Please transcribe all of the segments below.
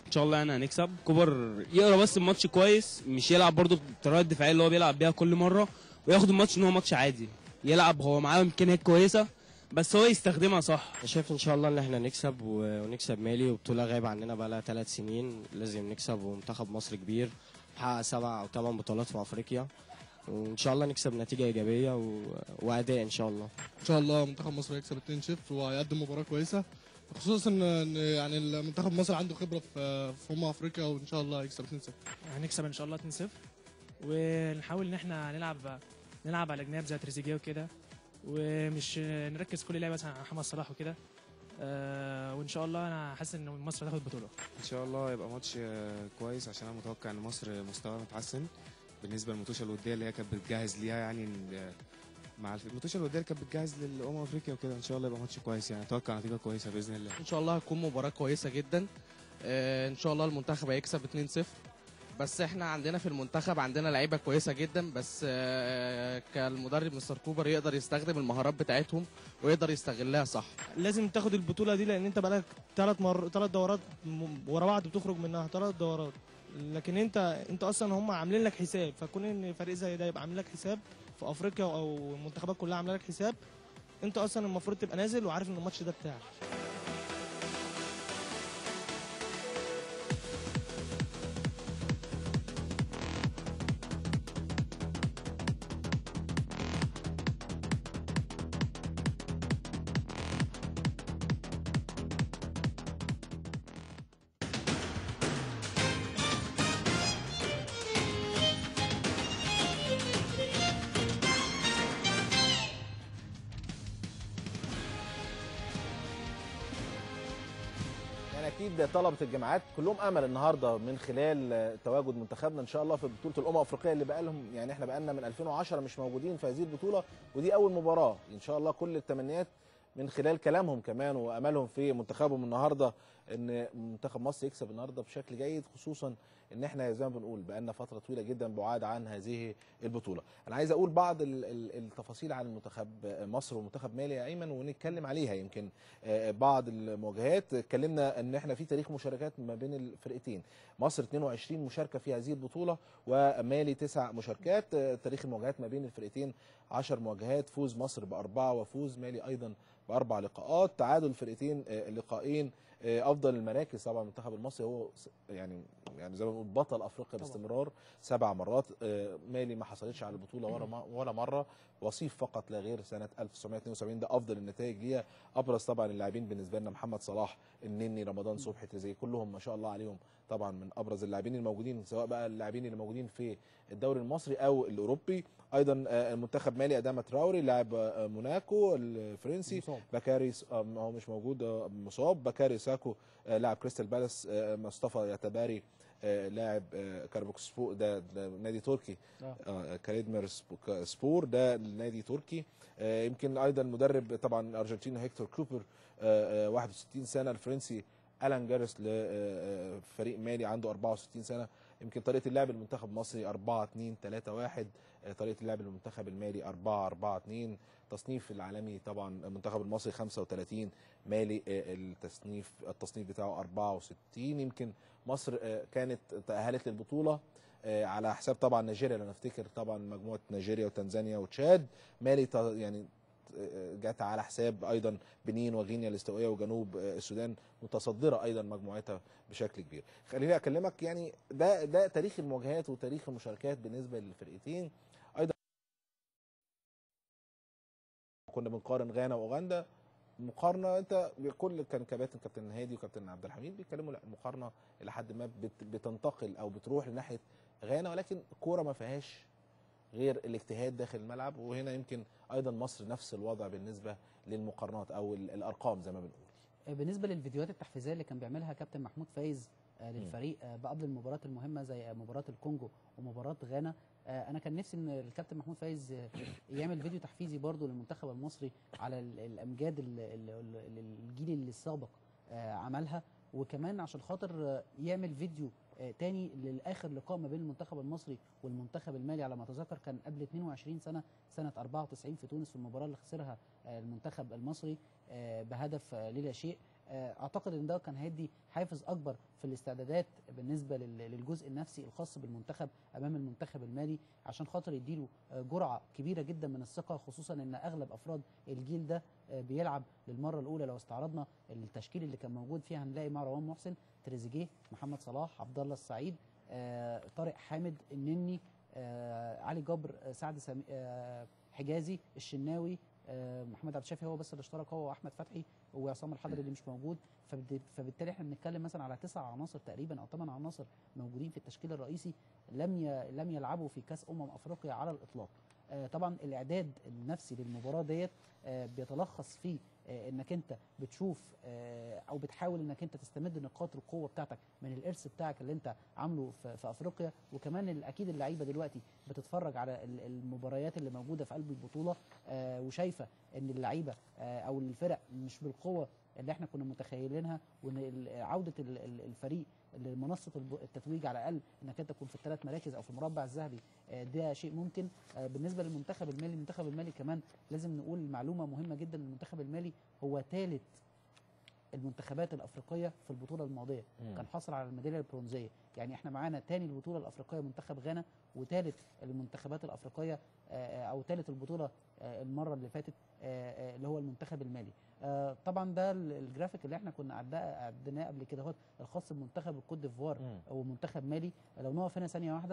ان شاء الله يعني هنكسب كوبر يقرا بس الماتش كويس مش يلعب برضه بالطريقه الدفاعيه اللي هو بيلعب بيها كل مره وياخد الماتش ان هو ماتش عادي يلعب هو معاه امكانيات كويسه بس هو يستخدمها صح أنا شايف ان شاء الله ان احنا نكسب و- ونكسب مالي وبطوله غايبه عننا بقى لها ثلاث سنين لازم نكسب ومنتخب مصر كبير حقق سبع او ثمان بطولات في افريقيا وان شاء الله نكسب نتيجه ايجابيه و... واداء ان شاء الله ان شاء الله منتخب مصر هيكسب 2-0 وهيقدم مباراه كويسه خصوصا ان إن يعني المنتخب مصر عنده خبره في في امم افريقيا وان شاء الله هيكسب 2-0 هنكسب ان شاء الله 2-0 ونحاول ان احنا نلعب نلعب على جناب زي تريزيجيه وكده ومش نركز كل لعبه مثلا على محمد صلاح وكده آه، وان شاء الله انا حاسس ان مصر هتاخد البطوله ان شاء الله يبقى ماتش آه، كويس عشان انا متوقع ان مصر مستواها متحسن بالنسبه للماتشات الوديه اللي هي كانت بتجهز ليها يعني آه، مع الف- الماتشات الوديه اللي كانت بتجهز للامم افريقيا وكده ان شاء الله يبقى ماتش كويس يعني اتوقع نتيجه كويسه باذن الله ان شاء الله هتكون مباراه كويسه جدا آه، ان شاء الله المنتخب هيكسب 2-0 بس احنا عندنا في المنتخب عندنا لعيبه كويسه جدا بس آه، كالمدرب مستر كوبر يقدر يستخدم المهارات بتاعتهم ويقدر يستغلها صح لازم تاخد البطوله دي لان انت بقالك ثلاث مر ثلاث دورات م- ورا بعض بتخرج منها ثلاث دورات لكن انت انت اصلا هم عاملين لك حساب فكون ان فريق زي ده يبقى عامل لك حساب في افريقيا او المنتخبات كلها عامله لك حساب انت اصلا المفروض تبقى نازل وعارف ان الماتش ده بتاعك يعني اكيد طلبه الجامعات كلهم امل النهارده من خلال آه، تواجد منتخبنا ان شاء الله في بطوله الامم الافريقيه اللي بقى لهم يعني احنا بقى لنا من 2010 مش موجودين في هذه البطوله ودي اول مباراه ان شاء الله كل التمنيات من خلال كلامهم كمان واملهم في منتخبهم النهارده ان منتخب مصر يكسب النهارده بشكل جيد خصوصا ان احنا زي ما بنقول بقى لنا فتره طويله جدا بعاد عن هذه البطوله. انا عايز اقول بعض ال- ال- التفاصيل عن منتخب مصر ومنتخب مالي يا ايمن ونتكلم عليها يمكن آه، بعض المواجهات اتكلمنا ان احنا في تاريخ مشاركات ما بين الفرقتين مصر 22 مشاركه في هذه البطوله ومالي تسع مشاركات آه، تاريخ المواجهات ما بين الفرقتين 10 مواجهات فوز مصر باربعه وفوز مالي ايضا باربع لقاءات تعادل الفرقتين آه، لقاءين آه، افضل المراكز طبعا المنتخب المصري هو س- يعني يعني زي ما بنقول بطل افريقيا باستمرار سبع مرات آه، مالي ما حصلتش على البطوله ولا م- ولا مره وصيف فقط لا غير سنه 1972 ده افضل النتائج ليها ابرز طبعا اللاعبين بالنسبه لنا محمد صلاح النني رمضان صبحي تريزيجيه كلهم ما شاء الله عليهم طبعا من ابرز اللاعبين الموجودين سواء بقى اللاعبين اللي موجودين في الدوري المصري او الاوروبي ايضا آه، المنتخب مالي اداما تراوري لاعب آه، موناكو الفرنسي مصاب. بكاري س- آه، هو مش موجود آه، مصاب بكاري ساكو آه، لاعب كريستال بالاس آه، مصطفى يتباري آه، لاعب آه، كاربوكسبو ده, ده نادي تركي آه. آه، كاريدمر سبو- سبور ده نادي تركي آه، يمكن ايضا مدرب طبعا الارجنتيني هيكتور كوبر آه، آه، 61 سنه الفرنسي الان جارس لفريق مالي عنده 64 سنه يمكن طريقه اللعب المنتخب المصري 4 2 3 1 آه، طريقه اللعب المنتخب المالي 4 4 2 تصنيف العالمي طبعا المنتخب المصري 35 مالي آه، التصنيف التصنيف بتاعه 64 يمكن مصر آه، كانت تأهلت للبطولة آه، على حساب طبعا نيجيريا لو نفتكر طبعا مجموعة نيجيريا وتنزانيا وتشاد مالي ت- يعني آه، جت على حساب ايضا بنين وغينيا الاستوائيه وجنوب آه، السودان متصدره ايضا مجموعتها بشكل كبير. خليني اكلمك يعني ده ده تاريخ المواجهات وتاريخ المشاركات بالنسبه للفرقتين ايضا كنا بنقارن غانا واوغندا مقارنه انت كل كان كباتن كابتن هادي وكابتن عبد الحميد بيتكلموا لا المقارنه الى حد ما بت- بتنتقل او بتروح لناحيه غانا ولكن الكوره ما فيهاش غير الاجتهاد داخل الملعب وهنا يمكن ايضا مصر نفس الوضع بالنسبه للمقارنات او ال- الارقام زي ما بنقول بالنسبه للفيديوهات التحفيزيه اللي كان بيعملها كابتن محمود فايز آه، للفريق آه، قبل المباريات المهمه زي مباراه الكونجو ومباراه غانا آه، انا كان نفسي ان الكابتن محمود فايز آه، يعمل فيديو تحفيزي برضو للمنتخب المصري على ال- الامجاد ال- ال- ال- الجيل اللي السابق آه، عملها وكمان عشان خاطر آه، يعمل فيديو آه، تاني للاخر لقاء ما بين المنتخب المصري والمنتخب المالي على ما اتذكر كان قبل 22 سنه سنه 94 في تونس في المباراه اللي خسرها آه، المنتخب المصري آه، بهدف آه، للا شيء آه، اعتقد ان ده كان هيدي حافز اكبر في الاستعدادات بالنسبه لل- للجزء النفسي الخاص بالمنتخب امام المنتخب المالي عشان خاطر يديله آه، جرعه كبيره جدا من الثقه خصوصا ان اغلب افراد الجيل ده آه، بيلعب للمره الاولى لو استعرضنا التشكيل اللي كان موجود فيها هنلاقي مروان محسن تريزيجيه محمد صلاح عبد الله السعيد آه، طارق حامد النني آه، علي جبر آه، سعد سمي آه، حجازي الشناوي آه، محمد عبد الشافي هو بس اللي اشترك هو واحمد فتحي وعصام الحضري اللي مش موجود فبد- فبالتالي احنا بنتكلم مثلا على تسع عناصر تقريبا او ثمان عناصر موجودين في التشكيل الرئيسي لم ي... لم يلعبوا في كاس امم افريقيا على الاطلاق آه، طبعا الاعداد النفسي للمباراه ديت آه، بيتلخص في آه، انك انت بتشوف آه، او بتحاول انك انت تستمد نقاط القوه بتاعتك من الارث بتاعك اللي انت عامله في, في افريقيا وكمان ال- اكيد اللعيبه دلوقتي بتتفرج على ال- المباريات اللي موجوده في قلب البطوله آه، وشايفه ان اللعيبه آه، او الفرق مش بالقوه اللي احنا كنا متخيلينها وان ال- عوده ال- ال- الفريق لمنصه الب- التتويج على الاقل انك انت تكون في الثلاث مراكز او في المربع الذهبي آه، ده شيء ممكن آه، بالنسبه للمنتخب المالي المنتخب المالي كمان لازم نقول معلومه مهمه جدا المنتخب المالي هو ثالث المنتخبات الافريقيه في البطوله الماضيه مم. كان حاصل على الميداليه البرونزيه يعني احنا معانا تاني البطوله الافريقيه منتخب غانا وثالث المنتخبات الافريقيه آه، او ثالث البطوله آه، المره اللي فاتت آه، آه، اللي هو المنتخب المالي آه، طبعا ده ال- الجرافيك اللي احنا كنا عداه- عدناه قبل كده هو الخاص بمنتخب الكوت ديفوار مم. او منتخب مالي لو نقف هنا ثانيه واحده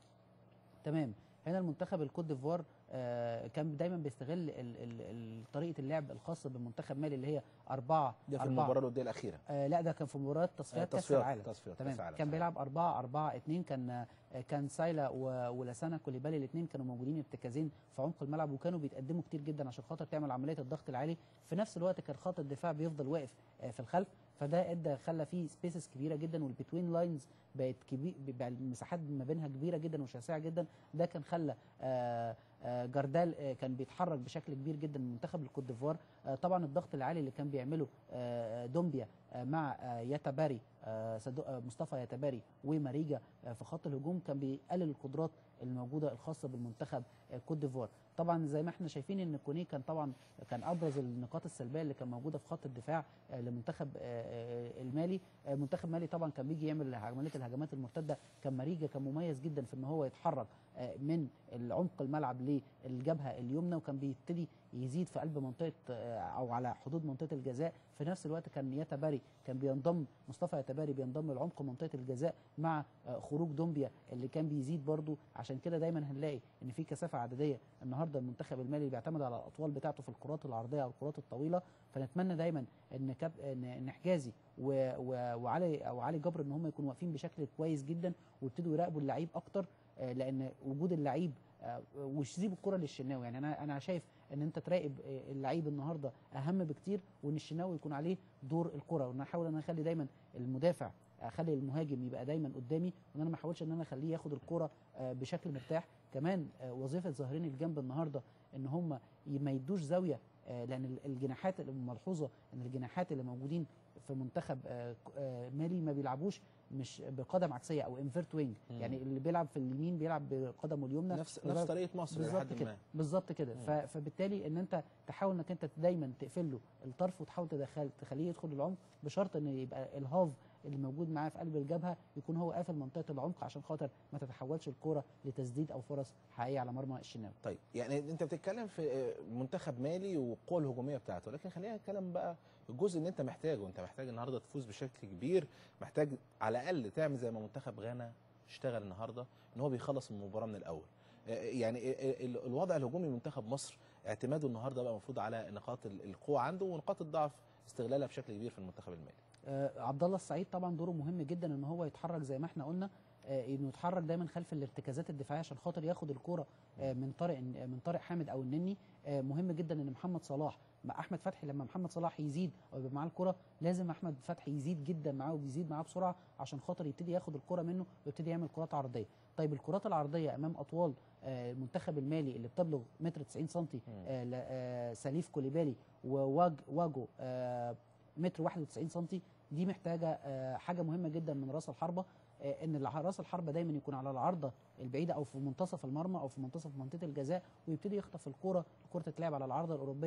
تمام هنا المنتخب الكوت ديفوار آه، كان دايما بيستغل ال- ال- ال- طريقه اللعب الخاصه بمنتخب مالي اللي هي أربعة ده في أربعة. المباراه الوديه الاخيره آه لا ده كان في مباراه تصفيات كاس تصفيات العالم تصفيات تمام كاس العالم كان صحيح. بيلعب 4 4 2 كان آه، كان سايلا و- ولسانا كوليبالي الاثنين كانوا موجودين ارتكازين في عمق الملعب وكانوا بيتقدموا كتير جدا عشان خاطر تعمل عمليه الضغط العالي في نفس الوقت كان خط الدفاع بيفضل واقف آه، في الخلف فده ادى خلى فيه سبيسز كبيره جدا والبتوين لاينز بقت كبير بقى المساحات ما بينها كبيره جدا وشاسعه جدا ده كان خلى آه، آه، جاردال آه، كان بيتحرك بشكل كبير جدا من منتخب الكوت ديفوار آه، طبعا الضغط العالي اللي كان بيعمله آه، دومبيا آه، مع آه، ياتاباري آه، صدو- آه، مصطفى ياتاباري وماريجا آه، في خط الهجوم كان بيقلل القدرات الموجوده الخاصه بالمنتخب آه، كوت ديفوار طبعا زي ما احنا شايفين ان كوني كان طبعا كان ابرز النقاط السلبيه اللي كان موجوده في خط الدفاع آه، لمنتخب آه، آه، المالي آه، منتخب مالي طبعا كان بيجي يعمل عمليه الهجمات المرتده كان ماريجا كان مميز جدا في ان هو يتحرك آه، من العمق الملعب للجبهه اليمنى وكان بيبتدي يزيد في قلب منطقه آه، او على حدود منطقه الجزاء في نفس الوقت كان ياتاباري كان بينضم مصطفى ياتاباري بينضم لعمق منطقه الجزاء مع آه، خروج دومبيا اللي كان بيزيد برضو عشان كده دايما هنلاقي ان في كثافه عدديه النهارده المنتخب المالي بيعتمد على الاطوال بتاعته في الكرات العرضيه او الكرات الطويله فنتمنى دايما ان كاب ان إن حجازي و... و... وعلي او علي جبر ان هم يكونوا واقفين بشكل كويس جدا ويبتدوا يراقبوا اللعيب اكتر آه، لان وجود اللعيب آه، ويسيب الكره للشناوي يعني انا انا شايف ان انت تراقب آه، اللعيب النهارده اهم بكتير وان الشناوي يكون عليه دور الكره وان احاول ان انا اخلي دايما المدافع اخلي المهاجم يبقى دايما قدامي وان انا ما احاولش ان انا اخليه ياخد الكره آه، بشكل مرتاح كمان آه، وظيفه ظاهرين الجنب النهارده ان هم ي- ما يدوش زاويه آه، لان ال- الجناحات الملحوظه ان الجناحات اللي موجودين في منتخب آه، ك- آه، مالي ما بيلعبوش مش بقدم عكسيه او انفيرت وينج مم. يعني اللي بيلعب في اليمين بيلعب بقدمه اليمنى نفس وده- نفس طريقه مصر بالظبط لحد كده ما بالظبط كده مم. ف- فبالتالي ان انت تحاول انك انت دايما تقفل له الطرف وتحاول تدخل تخليه يدخل العمق بشرط ان يبقى الهاف اللي موجود معاه في قلب الجبهه يكون هو قافل منطقه العمق عشان خاطر ما تتحولش الكوره لتسديد او فرص حقيقيه على مرمى الشناوي طيب يعني انت بتتكلم في آه، منتخب مالي والقوه الهجوميه بتاعته لكن خلينا نتكلم بقى الجزء اللي انت محتاجه انت محتاج النهارده تفوز بشكل كبير محتاج على الاقل تعمل زي ما منتخب غانا اشتغل النهارده ان هو بيخلص المباراه من الاول آه، يعني ال- ال- الوضع الهجومي منتخب مصر اعتماده النهارده بقى المفروض على نقاط ال- القوه عنده ونقاط الضعف استغلالها بشكل كبير في المنتخب المالي آه، عبد الله السعيد طبعا دوره مهم جدا ان هو يتحرك زي ما احنا قلنا آه، انه يتحرك دايما خلف الارتكازات الدفاعيه عشان خاطر ياخد الكوره آه، من طارق من طارق حامد او النني آه، مهم جدا ان محمد صلاح مع احمد فتحي لما محمد صلاح يزيد او يبقى معاه الكوره لازم احمد فتحي يزيد جدا معاه وبيزيد معاه بسرعه عشان خاطر يبتدي ياخد الكوره منه ويبتدي يعمل كرات عرضيه طيب الكرات العرضيه امام اطوال آه، المنتخب المالي اللي بتبلغ متر 90 سم آه، ل- آه، سليف كوليبالي وواج واجو آه، متر 91 سم دي محتاجه آه، حاجه مهمه جدا من راس الحربه آه، ان الع- راس الحربه دايما يكون على العارضه البعيده او في منتصف المرمى او في منتصف منطقه الجزاء ويبتدي يخطف الكوره الكوره تتلعب على العارضه الاوروبيه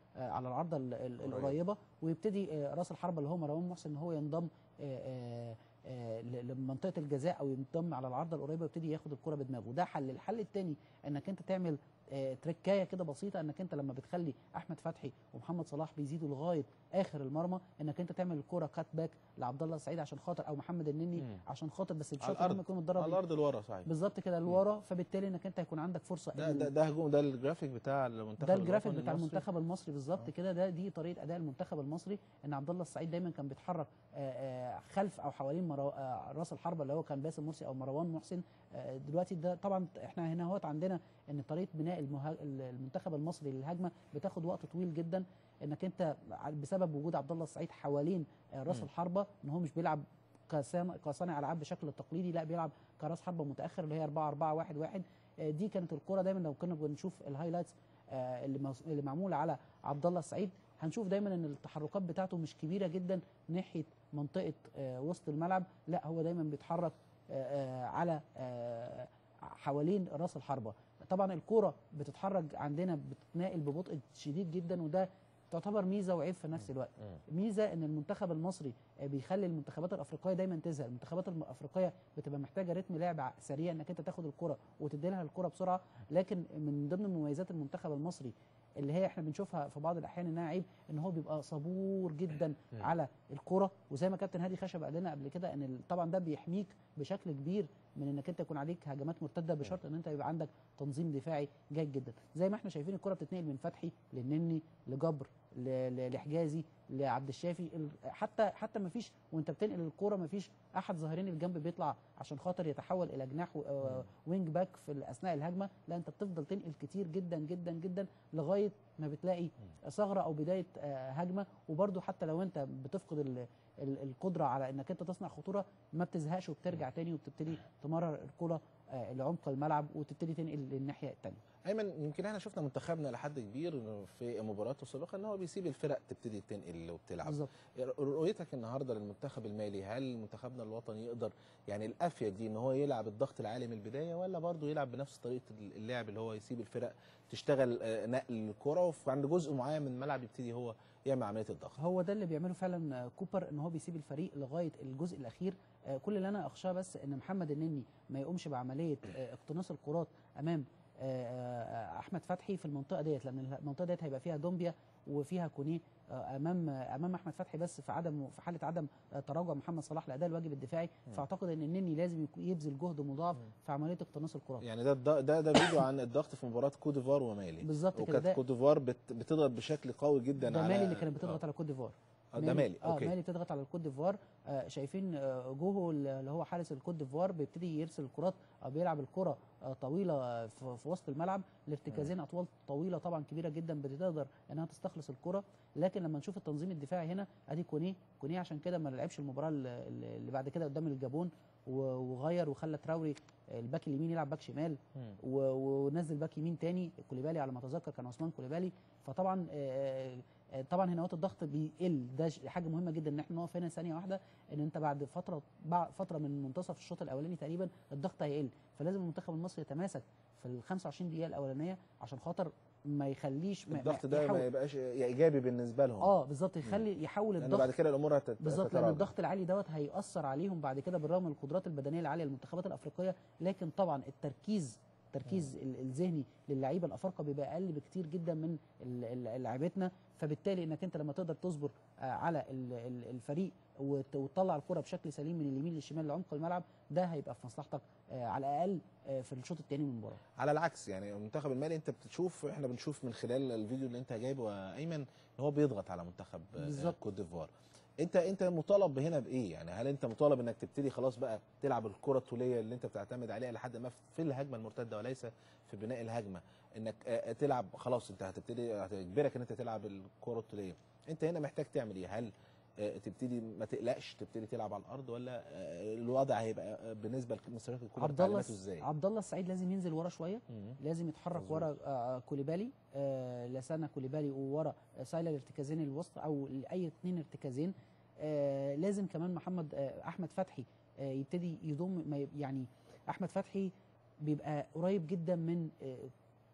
آه، على العارضه ال- ال- قريب. القريبه ويبتدي آه، راس الحربه اللي هو مروان محسن ان هو ينضم آه، آه، آه، ل- لمنطقه الجزاء او ينضم على العارضه القريبه ويبتدي ياخد الكره بدماغه ده حل الحل الثاني انك انت تعمل آه، تركايه كده بسيطه انك انت لما بتخلي احمد فتحي ومحمد صلاح بيزيدوا لغايه اخر المرمى انك انت تعمل الكره كات باك لعبد الله السعيد عشان خاطر او محمد النني مم. عشان خاطر بس على بشرط ان الارض هم يكونوا اتدربوا على الارض لورا صحيح بالظبط كده لورا فبالتالي انك انت هيكون عندك فرصه ده إن- ده ده هجوم ده الجرافيك بتاع المنتخب ده الجرافيك الوطني بتاع المصري. المنتخب المصري بالظبط آه. كده ده دي طريقه اداء المنتخب المصري ان عبد الله السعيد دايما كان بيتحرك آه، آه، خلف او حوالين مرو... آه، راس الحربه اللي هو كان باسم مرسي او مروان محسن آه، دلوقتي ده طبعا احنا هنا اهوت عندنا ان طريقه بناء المها... المنتخب المصري للهجمه بتاخد وقت طويل جدا انك انت ع- بسبب وجود عبد الله السعيد حوالين آه، راس مم. الحربه ان هو مش بيلعب كصانع كصانع العاب بشكل التقليدي لا بيلعب كراس حربه متاخر اللي هي 4 4 1 1 آه، دي كانت الكره دايما لو كنا بنشوف الهايلايتس آه، اللي موس- اللي معموله على عبد الله السعيد هنشوف دايما ان التحركات بتاعته مش كبيره جدا ناحيه منطقه آه، وسط الملعب لا هو دايما بيتحرك آه، آه، على آه، حوالين راس الحربه طبعا الكوره بتتحرك عندنا بتتنقل ببطء شديد جدا وده تعتبر ميزه وعيب في نفس الوقت ميزه ان المنتخب المصري آه، بيخلي المنتخبات الافريقيه دايما تزهق المنتخبات الافريقيه بتبقى محتاجه رتم لعب ع- سريع انك انت تاخد الكره وتدي لها الكره بسرعه لكن من ضمن مميزات المنتخب المصري اللي هي احنا بنشوفها في بعض الاحيان انها عيب ان هو بيبقى صبور جدا مم. على الكره وزي ما كابتن هادي خشب قال لنا قبل كده ان ال- طبعا ده بيحميك بشكل كبير من انك انت يكون عليك هجمات مرتده بشرط ان انت يبقى عندك تنظيم دفاعي جيد جدا زي ما احنا شايفين الكره بتتنقل من فتحي للنني لجبر ل- ل- لحجازي لعبد الشافي ال- حتى حتى ما فيش وانت بتنقل الكوره ما فيش احد ظاهرين الجنب بيطلع عشان خاطر يتحول الى جناح و- آه، وينج باك في اثناء الهجمه لا انت بتفضل تنقل كتير جدا جدا جدا لغايه ما بتلاقي ثغره او بدايه آه، هجمه وبرده حتى لو انت بتفقد ال- ال- القدره على انك انت تصنع خطوره ما بتزهقش وبترجع تاني وبتبتدي تمرر الكره آه، لعمق الملعب وتبتدي تنقل للناحيه الثانيه ايمن يمكن احنا شفنا منتخبنا لحد كبير في مباراته السابقه ان هو بيسيب الفرق تبتدي تنقل وبتلعب بالظبط رؤيتك النهارده للمنتخب المالي هل منتخبنا الوطني يقدر يعني الافيد دي ان هو يلعب الضغط العالي من البدايه ولا برضه يلعب بنفس طريقه اللعب اللي هو يسيب الفرق تشتغل آه، نقل الكره وعند جزء معين من الملعب يبتدي هو يعمل عمليه الضغط هو ده اللي بيعمله فعلا آه، كوبر ان هو بيسيب الفريق لغايه الجزء الاخير آه، كل اللي انا اخشاه بس ان محمد النني ما يقومش بعمليه آه، اقتناص الكرات امام آه، آه، احمد فتحي في المنطقه ديت لان المنطقه ديت هيبقى فيها دومبيا وفيها كونيه آه، امام آه، امام احمد فتحي بس في عدم في حاله عدم آه، تراجع محمد صلاح لاداء الواجب الدفاعي فاعتقد ان النني لازم يكون- يبذل جهد مضاعف في عمليه اقتناص الكرات يعني ده ده ده, ده فيديو عن الضغط في مباراه كوت ديفوار ومالي بالظبط كده وكانت ده كوت ديفوار بت- بتضغط بشكل قوي جدا ده على مالي اللي كانت بتضغط آه. على كوت ديفوار آه، ده مالي اه اوكي مالي بتضغط على الكوت ديفوار آه شايفين آه جوهو اللي هو حارس الكوت ديفوار بيبتدي يرسل الكرات او بيلعب الكره آه طويله آه، في, في وسط الملعب لارتكازين اطوال طويله طبعا كبيره جدا بتقدر انها تستخلص الكره لكن لما نشوف التنظيم الدفاعي هنا ادي كونيه كونيه عشان كده ما لعبش المباراه اللي اللي بعد كده قدام الجابون و- وغير وخلى تراوري آه، الباك اليمين يلعب باك شمال مم. و- ونزل باك يمين تاني كوليبالي على ما اتذكر كان عثمان كوليبالي فطبعا آه، آه، طبعا هنا وقت الضغط بيقل ده ش- حاجه مهمه جدا ان احنا نقف هنا ثانيه واحده ان انت بعد فتره بعد فتره من منتصف الشوط الاولاني تقريبا الضغط هيقل فلازم المنتخب المصري يتماسك في ال 25 دقيقه الاولانيه عشان خاطر ما يخليش ما الضغط ده ما يحاول- يبقاش ايجابي بالنسبه لهم اه بالظبط يخلي يحول لان الضغط بعد كده الامور هتت- بالظبط لان هتتراجع. الضغط العالي دوت هيأثر عليهم بعد كده بالرغم من القدرات البدنيه العاليه للمنتخبات الافريقيه لكن طبعا التركيز التركيز ال- الذهني للعيبه الافارقه بيبقى اقل بكتير جدا من ال- ال- لعيبتنا فبالتالي انك انت لما تقدر تصبر آه، على ال- ال- الفريق وت- وتطلع الكره بشكل سليم من اليمين للشمال لعمق الملعب ده هيبقى في مصلحتك آه، على الاقل آه، في الشوط الثاني من المباراه على العكس يعني المنتخب المالي انت بتشوف احنا بنشوف من خلال الفيديو اللي انت جايبه ايمن ان هو بيضغط على منتخب آه، بالظبط. كوت ديفوار انت انت مطالب هنا بايه يعني هل انت مطالب انك تبتدي خلاص بقى تلعب الكره الطوليه اللي انت بتعتمد عليها لحد ما في الهجمه المرتده وليس في بناء الهجمه انك آه، تلعب خلاص انت هتبتدي هتجبرك ان انت تلعب الكره الطوليه انت هنا محتاج تعمل ايه هل آه، تبتدي ما تقلقش تبتدي تلعب على الارض ولا آه، الوضع هيبقى آه، بالنسبه لمستر الكوره عبد الله تعليماته ازاي عبد الله السعيد لازم ينزل ورا شويه مم. لازم يتحرك مظبوط. ورا آه، كوليبالي آه، لسانا كوليبالي وورا آه، سايلا الارتكازين الوسط او اي اثنين ارتكازين آه، لازم كمان محمد آه، احمد فتحي آه، يبتدي يضم ما يب- يعني احمد فتحي بيبقى قريب جدا من آه،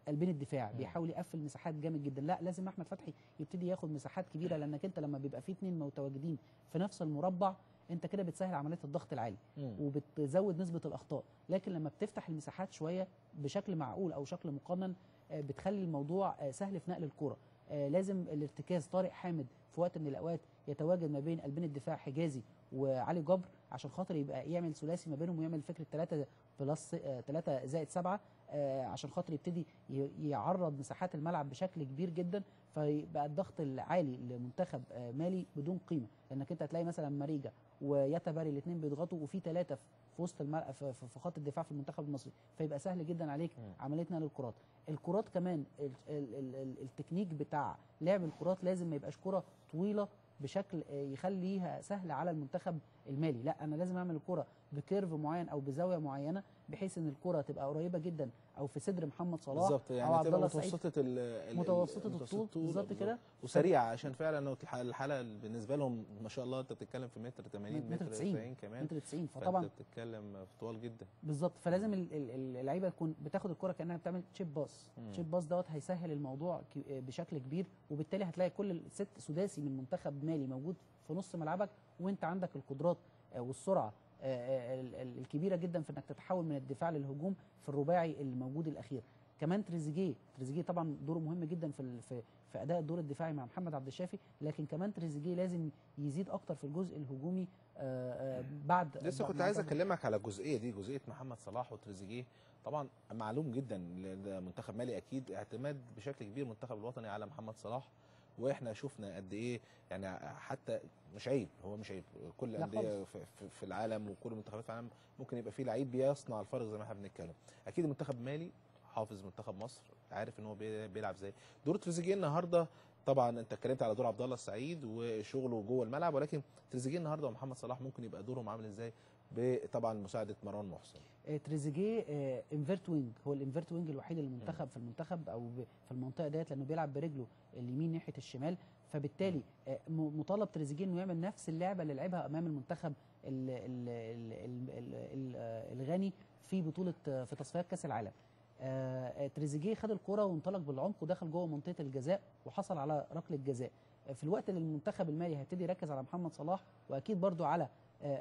قلبين الدفاع بيحاول يقفل مساحات جامد جدا لا لازم احمد فتحي يبتدي ياخد مساحات كبيره لانك انت لما بيبقى في اتنين متواجدين في نفس المربع انت كده بتسهل عمليه الضغط العالي مم. وبتزود نسبه الاخطاء لكن لما بتفتح المساحات شويه بشكل معقول او شكل مقنن آه، بتخلي الموضوع آه، سهل في نقل الكره آه، لازم الارتكاز طارق حامد في وقت من الاوقات يتواجد ما بين قلبين الدفاع حجازي وعلي جبر عشان خاطر يبقى يعمل ثلاثي ما بينهم ويعمل فكره 3 بلس 3 زائد 7 عشان خاطر يبتدي ي- يعرض مساحات الملعب بشكل كبير جدا فيبقى الضغط العالي لمنتخب آه، مالي بدون قيمه لانك انت هتلاقي مثلا ماريجا وياتاباري الاثنين بيضغطوا وفي ثلاثه في وسط الملعب في في- في خط الدفاع في المنتخب المصري فيبقى سهل جدا عليك عمليه نقل الكرات الكرات كمان ال ال ال ال التكنيك بتاع لعب الكرات لازم ما يبقاش كره طويله بشكل آه، يخليها سهل على المنتخب المالي لا انا لازم اعمل الكره بكيرف معين او بزاويه معينه بحيث ان الكره تبقى قريبه جدا او في صدر محمد صلاح بالظبط او يعني عبد تبقى الله السعيد متوسطه ال- ال- متوسطة ال- الطول، بالظبط كده. وسريعه عشان فعلا لو الح- الحاله بالنسبه لهم ما شاء الله انت بتتكلم في متر 80 متر متر 90 90 كمان متر 90 فانت فطبعا بتتكلم في طوال جدا بالظبط فلازم ال- ال- ال- اللعيبه تكون بتاخد الكره كانها بتعمل تشيب باس مم. تشيب باس دوت هيسهل الموضوع ك- بشكل كبير وبالتالي هتلاقي كل الست سداسي من منتخب مالي موجود في نص ملعبك وانت عندك القدرات آه، والسرعه آه، آه، ال- ال- الكبيره جدا في انك تتحول من الدفاع للهجوم في الرباعي الموجود الاخير كمان تريزيجيه تريزيجيه طبعا دوره مهم جدا في ال- في في اداء الدور الدفاعي مع محمد عبد الشافي لكن كمان تريزيجيه لازم يزيد اكتر في الجزء الهجومي آه، آه، بعد لسه بعد- كنت عايز بعد- اكلمك على الجزئيه دي جزئيه محمد صلاح وتريزيجيه طبعا معلوم جدا ل- منتخب مالي اكيد اعتماد بشكل كبير المنتخب الوطني على محمد صلاح واحنا شفنا قد ايه يعني حتى مش عيب هو مش عيب كل لا الانديه خالص. في, في, في العالم وكل المنتخبات في العالم ممكن يبقى فيه لعيب بيصنع الفرق زي ما احنا بنتكلم اكيد المنتخب مالي حافظ منتخب مصر عارف ان هو بي- بيلعب ازاي دور تريزيجيه النهارده طبعا انت اتكلمت على دور عبد الله السعيد وشغله جوه الملعب ولكن تريزيجيه النهارده ومحمد صلاح ممكن يبقى دورهم عامل ازاي بطبعا مساعده مروان محسن آه، تريزيجيه آه، انفيرت وينج هو الانفيرت وينج الوحيد للمنتخب في المنتخب او ب- في المنطقه ديت لانه بيلعب برجله اليمين ناحيه الشمال فبالتالي آه، م- مطالب تريزيجيه انه يعمل نفس اللعبه اللي لعبها امام المنتخب ال- ال- ال- ال- ال- ال- آه، الغني في بطوله آه، في تصفيات كاس العالم آه، آه، تريزيجيه خد الكره وانطلق بالعمق ودخل جوه منطقه الجزاء وحصل على ركله جزاء آه، في الوقت اللي المنتخب المالي هيبتدي يركز على محمد صلاح واكيد برضو على آه،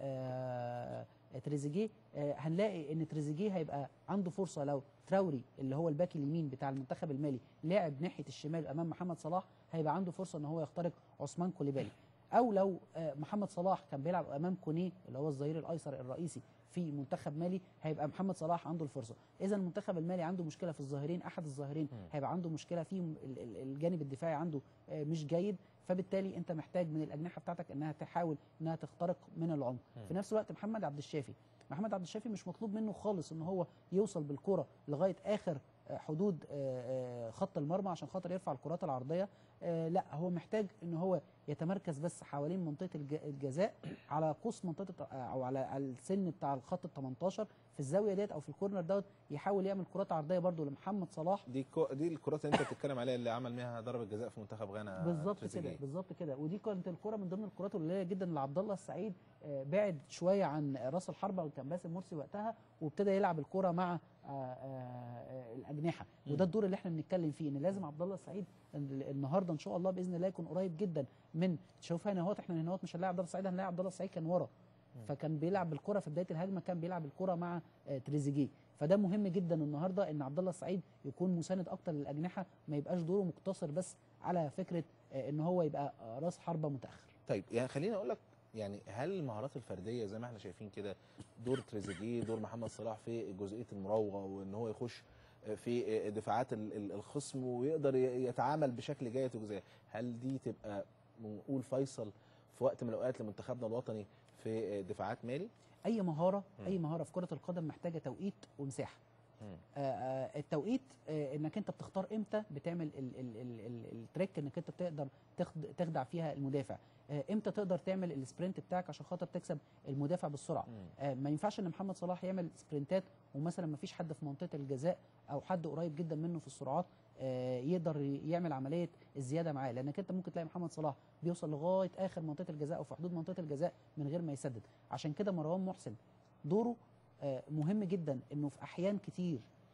آه، تريزيجيه آه، هنلاقي ان تريزيجيه هيبقى عنده فرصه لو تراوري اللي هو الباك اليمين بتاع المنتخب المالي لعب ناحيه الشمال امام محمد صلاح هيبقى عنده فرصه ان هو يخترق عثمان كوليبالي او لو آه، محمد صلاح كان بيلعب امام كونيه اللي هو الظهير الايسر الرئيسي في منتخب مالي هيبقى محمد صلاح عنده الفرصه اذا المنتخب المالي عنده مشكله في الظاهرين احد الظاهرين هيبقى عنده مشكله في ال- ال- الجانب الدفاعي عنده آه، مش جيد فبالتالي انت محتاج من الاجنحه بتاعتك انها تحاول انها تخترق من العمق في نفس الوقت محمد عبد الشافي محمد عبد الشافي مش مطلوب منه خالص ان هو يوصل بالكره لغايه اخر آه، حدود آه، آه، خط المرمى عشان خاطر يرفع الكرات العرضيه آه، لا هو محتاج ان هو يتمركز بس حوالين منطقه الج- الجزاء على قوس منطقه آه، او على على السن بتاع الخط ال 18 في الزاويه ديت او في الكورنر دوت يحاول يعمل كرات عرضيه برده لمحمد صلاح دي كو دي الكرات اللي انت بتتكلم عليها اللي عمل بيها ضربه جزاء في منتخب غانا بالظبط كده تريزيجيه. بالظبط كده ودي كانت الكره من ضمن الكرات القليله جدا لعبد الله السعيد آه، بعد شويه عن راس الحربه وكان باسم مرسي وقتها وابتدى يلعب الكره مع آه، آه، آه، الاجنحه وده الدور اللي احنا بنتكلم فيه ان لازم عبد الله السعيد ال- النهارده ان شاء الله باذن الله يكون قريب جدا من شوف هنا اهوت احنا هنا اهوت مش هنلاقي عبد الله السعيد هنلاقي عبد الله السعيد كان ورا فكان بيلعب بالكره في بدايه الهجمه كان بيلعب الكره مع آه، تريزيجيه فده مهم جدا النهارده ان عبد الله السعيد يكون مساند اكتر للاجنحه ما يبقاش دوره مقتصر بس على فكره آه، ان هو يبقى آه، راس حربه متاخر طيب يعني خليني اقول لك يعني هل المهارات الفرديه زي ما احنا شايفين كده دور تريزيجيه دور محمد صلاح في جزئيه المراوغه وان هو يخش في دفاعات ال- ال- الخصم ويقدر ي- يتعامل بشكل جيد وجزائي هل دي تبقى نقول فيصل في وقت من الاوقات لمنتخبنا الوطني في دفاعات مالي اي مهاره مم. اي مهاره في كره القدم محتاجه توقيت ومساحه مم. آه، آه، التوقيت آه، انك انت بتختار امتى بتعمل ال ال ال ال التريك انك انت تقدر تخد- تخدع فيها المدافع آه، امتى تقدر تعمل السبرنت بتاعك عشان خاطر تكسب المدافع بالسرعه مم. آه، ما ينفعش ان محمد صلاح يعمل سبرنتات ومثلا ما فيش حد في منطقه الجزاء او حد قريب جدا منه في السرعات آه، يقدر يعمل عمليه الزياده معاه لانك انت ممكن تلاقي محمد صلاح بيوصل لغايه اخر منطقه الجزاء او في حدود منطقه الجزاء من غير ما يسدد عشان كده مروان محسن دوره آه، مهم جدا انه في احيان كتير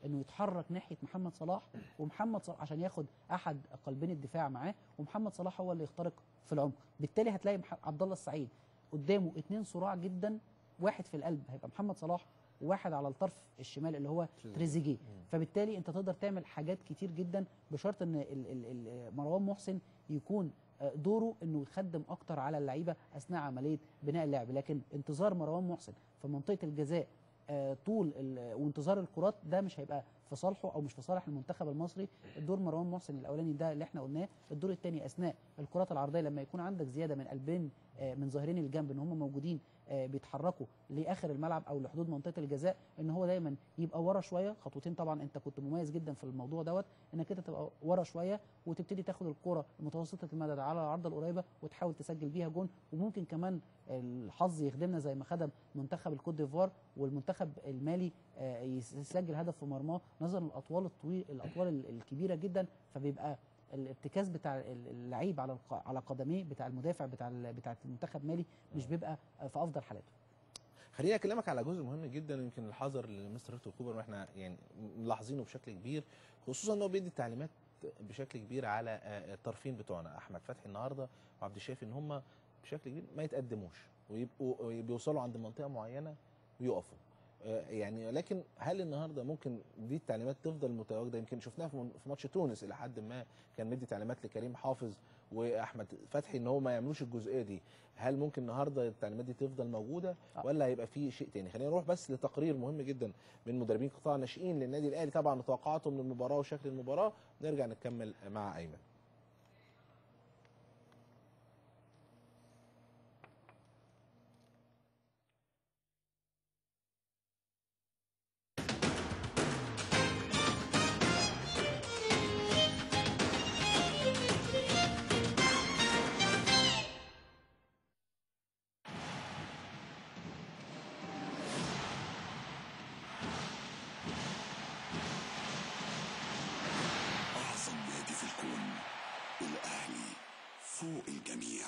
انه يتحرك ناحيه محمد صلاح ومحمد صلاح عشان ياخد احد قلبين الدفاع معاه ومحمد صلاح هو اللي يخترق في العمق بالتالي هتلاقي مح- عبد الله السعيد قدامه اتنين صراع جدا واحد في القلب هيبقى محمد صلاح وواحد على الطرف الشمال اللي هو تريزيجيه فبالتالي انت تقدر تعمل حاجات كتير جدا بشرط ان ال ال ال مروان محسن يكون آه، دوره انه يخدم اكتر على اللعيبه اثناء عمليه بناء اللعب لكن انتظار مروان محسن في منطقه الجزاء آه، طول ال- وانتظار الكرات ده مش هيبقى في صالحه او مش في صالح المنتخب المصري الدور مروان محسن الاولاني ده اللي احنا قلناه الدور الثاني اثناء الكرات العرضيه لما يكون عندك زياده من قلبين آه، من ظاهرين الجنب ان هم موجودين آه، بيتحركوا لاخر الملعب او لحدود منطقه الجزاء ان هو دايما يبقى ورا شويه خطوتين طبعا انت كنت مميز جدا في الموضوع دوت انك انت تبقى ورا شويه وتبتدي تاخد الكره متوسطه المدى على العرضه القريبه وتحاول تسجل بيها جون وممكن كمان الحظ يخدمنا زي ما خدم منتخب الكوت ديفوار والمنتخب المالي آه، يس- يسجل هدف في مرماه نظرا للاطوال الطويل الاطوال ال- الكبيره جدا فبيبقى الارتكاز بتاع ال- اللعيب على الق- على قدميه بتاع المدافع بتاع ال- بتاع المنتخب مالي مش بيبقى آه، في افضل حالاته خليني اكلمك على جزء مهم جدا يمكن الحذر اللي مستر هيرتو كوبر واحنا يعني ملاحظينه بشكل كبير خصوصا ان هو بيدي تعليمات بشكل كبير على آه، الطرفين بتوعنا احمد فتحي النهارده وعبد الشافي ان هم بشكل كبير ما يتقدموش ويبقوا بيوصلوا عند منطقه معينه ويقفوا آه، يعني لكن هل النهارده ممكن دي التعليمات تفضل متواجده يمكن شفناها في من- في ماتش تونس الى حد ما كان مدي تعليمات لكريم حافظ واحمد فتحي ان هو ما يعملوش الجزئيه دي هل ممكن النهارده التعليمات دي تفضل موجوده ولا هيبقى في شيء تاني خلينا نروح بس لتقرير مهم جدا من مدربين قطاع الناشئين للنادي الاهلي طبعا وتوقعاتهم للمباراه وشكل المباراه نرجع نكمل مع ايمن أعظم نادي في الكون الأهلي فوق الجميع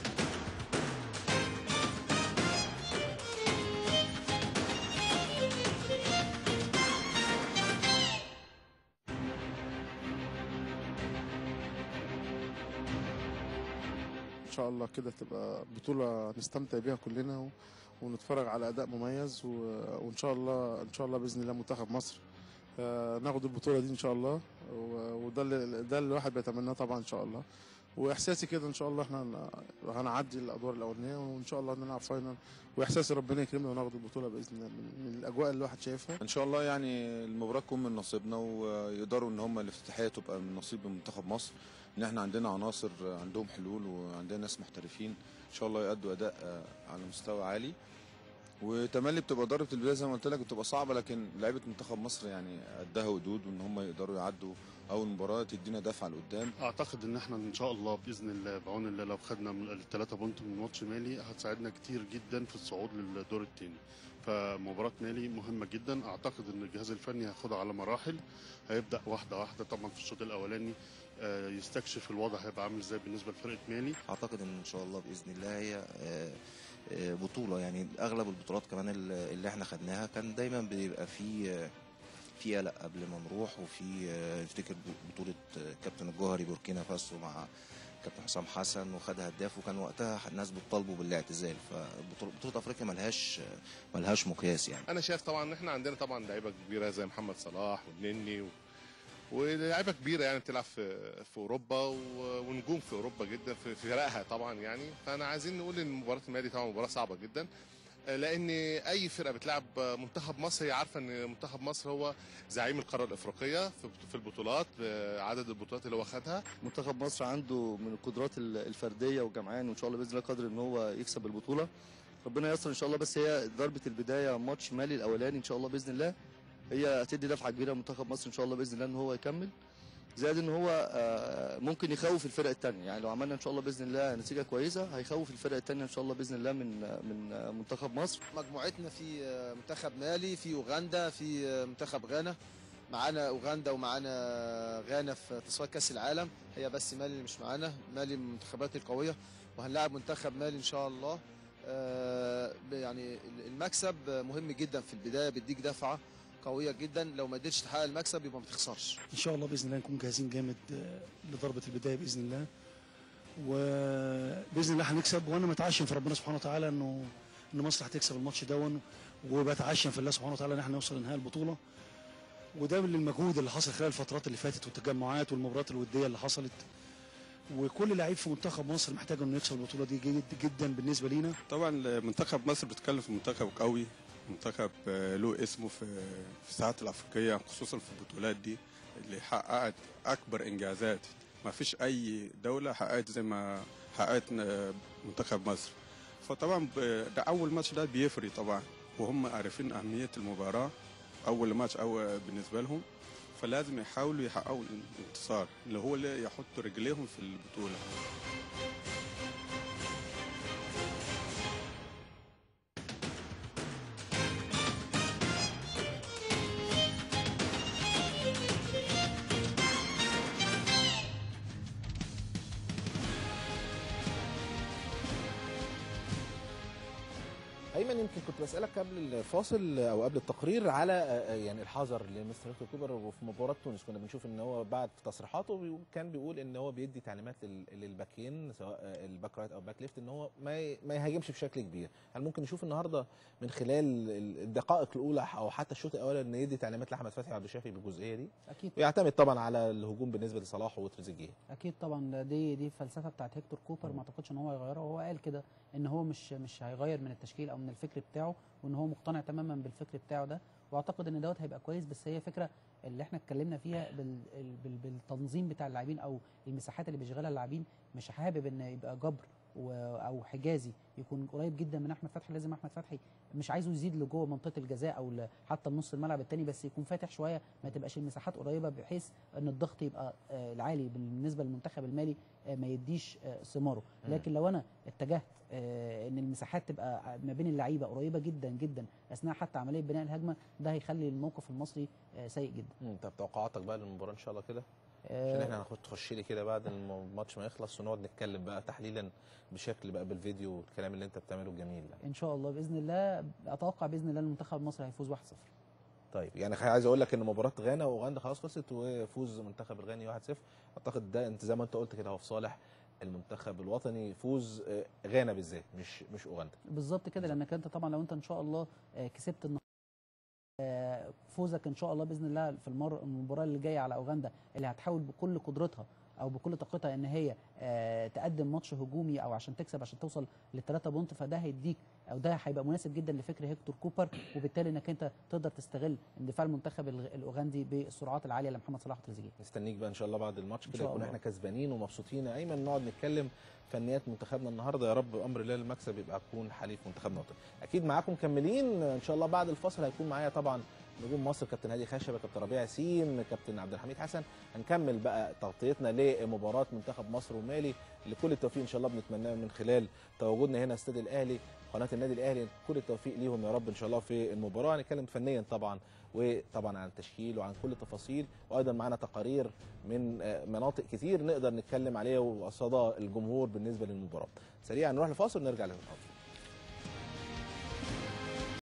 ان شاء الله كده تبقى بطوله نستمتع بيها كلنا و... ونتفرج على اداء مميز و... وان شاء الله ان شاء الله باذن الله منتخب مصر آه، ناخد البطوله دي ان شاء الله و... وده اللي ده اللي الواحد بيتمناه طبعا ان شاء الله واحساسي كده ان شاء الله احنا هن- هنعدي الادوار الاولانيه وان شاء الله نلعب فاينل واحساسي ربنا يكرمنا وناخد البطوله باذن الله من, من الاجواء اللي الواحد شايفها ان شاء الله يعني المباراه تكون من نصيبنا ويقدروا ان هم الافتتاحيه تبقى من نصيب منتخب مصر ان احنا عندنا عناصر عندهم حلول وعندنا ناس محترفين ان شاء الله يأدوا اداء آه، على مستوى عالي وتملي بتبقى ضربه البدايه زي ما قلت لك بتبقى صعبه لكن لعيبه منتخب مصر يعني قدها ودود وان هم يقدروا يعدوا اول مباراه تدينا دفعه لقدام اعتقد ان احنا ان شاء الله باذن الله بعون الله لو خدنا من الثلاثه بونت من ماتش مالي هتساعدنا كتير جدا في الصعود للدور الثاني فمباراة مالي مهمة جدا اعتقد ان الجهاز الفني هياخدها على مراحل هيبدأ واحدة واحدة طبعا في الشوط الاولاني آه، يستكشف الوضع هيبقى عامل ازاي بالنسبة لفرقة مالي اعتقد ان ان شاء الله باذن الله هي آه، آه، بطوله يعني اغلب البطولات كمان ال- اللي احنا خدناها كان دايما بيبقى في آه، في قلق قبل ما نروح وفي آه، افتكر بطوله آه، كابتن الجوهري بوركينا فاسو مع كابتن حسام حسن وخد هداف وكان وقتها الناس بتطالبوا بالاعتزال فبطوله افريقيا ملهاش ملهاش مقياس يعني انا شايف طبعا ان احنا عندنا طبعا لعيبه كبيره زي محمد صلاح والنني و... ولاعيبه كبيره يعني بتلعب في في اوروبا و- ونجوم في اوروبا جدا في في فرقها طبعا يعني فانا عايزين نقول ان مباراه النادي طبعا مباراه صعبه جدا لان اي فرقه بتلعب منتخب مصر هي عارفه ان منتخب مصر هو زعيم القاره الافريقيه في في البطولات عدد البطولات اللي هو خدها منتخب مصر عنده من القدرات ال- الفرديه والجمعان وان شاء الله باذن الله قادر ان هو يكسب البطوله ربنا ييسر ان شاء الله بس هي ضربه البدايه ماتش مالي الاولاني ان شاء الله باذن الله هي هتدي دفعه كبيره لمنتخب مصر ان شاء الله باذن الله ان هو يكمل زائد ان هو آه، ممكن يخوف الفرق الثانيه يعني لو عملنا ان شاء الله باذن الله نتيجه كويسه هيخوف الفرق الثانيه ان شاء الله باذن الله من من منتخب مصر مجموعتنا في منتخب مالي في اوغندا في منتخب غانا معانا اوغندا ومعانا غانا في تصفيات كاس العالم هي بس مالي اللي مش معانا مالي من المنتخبات القويه وهنلاعب منتخب مالي ان شاء الله آه، يعني المكسب مهم جدا في البدايه بيديك دفعه قويه جدا لو ما قدرتش تحقق المكسب يبقى ما تخسرش ان شاء الله باذن الله نكون جاهزين جامد آه، لضربه البدايه باذن الله وباذن الله هنكسب وانا متعشم في ربنا سبحانه وتعالى انه ان مصر هتكسب الماتش دون وبتعشم في الله سبحانه وتعالى ان احنا نوصل لنهايه البطوله وده من المجهود اللي حصل خلال الفترات اللي فاتت والتجمعات والمباريات الوديه اللي حصلت وكل لعيب في منتخب مصر محتاج انه يكسب البطوله دي جيد جدا بالنسبه لينا طبعا منتخب مصر بتتكلم في منتخب قوي منتخب آه، له اسمه في في الساعات الافريقيه خصوصا في البطولات دي اللي حققت اكبر انجازات ما فيش اي دوله حققت زي ما حققت آه، منتخب مصر فطبعا ب- ده اول ماتش ده بيفرق طبعا وهم عارفين اهميه المباراه اول ماتش او بالنسبه لهم فلازم يحاولوا يحققوا الانتصار اللي هو اللي يحطوا رجليهم في البطوله ايمن يمكن كنت بسالك قبل الفاصل او قبل التقرير على آه، يعني الحذر لمستر هيكتور كوبر وفي مباراه تونس كنا بنشوف ان هو بعد تصريحاته بيقول- كان بيقول ان هو بيدي تعليمات لل- للباكين سواء آه، الباك رايت او باك ليفت ان هو ما ي- ما يهاجمش بشكل كبير هل ممكن نشوف النهارده من خلال ال- الدقائق الاولى او حتى الشوط الاول ان يدي تعليمات لاحمد فتحي وعبد الشافي بالجزئيه دي اكيد ويعتمد طبعا على الهجوم بالنسبه لصلاح وتريزيجيه اكيد طبعا ده- دي دي الفلسفه بتاعت هيكتور كوبر ما اعتقدش ان هو هيغيرها وهو قال كده ان هو مش مش هيغير من التشكيل او من الفكر بتاعه وان هو مقتنع تماما بالفكر بتاعه ده واعتقد ان دوت هيبقى كويس بس هي فكره اللي احنا اتكلمنا فيها بال ال- بال بالتنظيم بتاع اللاعبين او المساحات اللي بيشغلها اللاعبين مش حابب ان يبقى جبر و- او حجازي يكون قريب جدا من احمد فتحي لازم احمد فتحي مش عايزه يزيد لجوه منطقه الجزاء او ل- حتى نص الملعب الثاني بس يكون فاتح شويه ما تبقاش المساحات قريبه بحيث ان الضغط يبقى آه، العالي بالنسبه للمنتخب المالي آه، ما يديش آه، ثماره مم. لكن لو انا اتجهت آه، ان المساحات تبقى ما بين اللعيبه قريبه جدا جدا اثناء حتى عمليه بناء الهجمه ده هيخلي الموقف المصري آه، سيء جدا مم، طب توقعاتك بقى للمباراه ان شاء الله كده عشان آه، احنا هناخد تخش لي كده بعد الم- الماتش ما يخلص ونقعد نتكلم بقى تحليلا بشكل بقى بالفيديو والكلام اللي انت بتعمله الجميل ده ان شاء الله باذن الله اتوقع باذن الله المنتخب المصري هيفوز 1-0 طيب يعني خ- عايز اقول لك ان مباراه غانا واوغندا خلاص خلصت وفوز منتخب الغاني 1-0 اعتقد ده انت زي ما انت قلت كده هو في صالح المنتخب الوطني فوز آه، غانا بالذات مش مش اوغندا بالظبط كده لانك انت طبعا لو انت ان شاء الله آه، كسبت النهارده آه، فوزك ان شاء الله باذن الله في المره المباراه اللي جايه على اوغندا اللي هتحاول بكل قدرتها او بكل طاقتها ان هي آه، تقدم ماتش هجومي او عشان تكسب عشان توصل للثلاثه بونت فده هيديك او ده هيبقى مناسب جدا لفكر هيكتور كوبر وبالتالي انك انت تقدر تستغل اندفاع المنتخب الغ- الاوغندي بالسرعات العاليه لمحمد صلاح وتريزيجيه نستنيك بقى ان شاء الله بعد الماتش إن كده شاء يكون الله. احنا كسبانين ومبسوطين يا ايمن نقعد نتكلم فنيات منتخبنا النهارده يا رب بامر الله المكسب يبقى يكون حليف منتخبنا الوطني اكيد معاكم مكملين ان شاء الله بعد الفاصل هيكون معايا طبعا نجوم مصر كابتن هادي خشبه كابتن ربيع ياسين كابتن عبد الحميد حسن هنكمل بقى تغطيتنا لمباراه منتخب مصر ومالي لكل التوفيق ان شاء الله بنتمناه من خلال تواجدنا هنا استاد الاهلي قناه النادي الاهلي كل التوفيق ليهم يا رب ان شاء الله في المباراه هنتكلم فنيا طبعا وطبعا عن التشكيل وعن كل التفاصيل وايضا معنا تقارير من آه، مناطق كتير نقدر نتكلم عليها وصدى الجمهور بالنسبه للمباراه سريعا نروح لفاصل ونرجع للمحاضره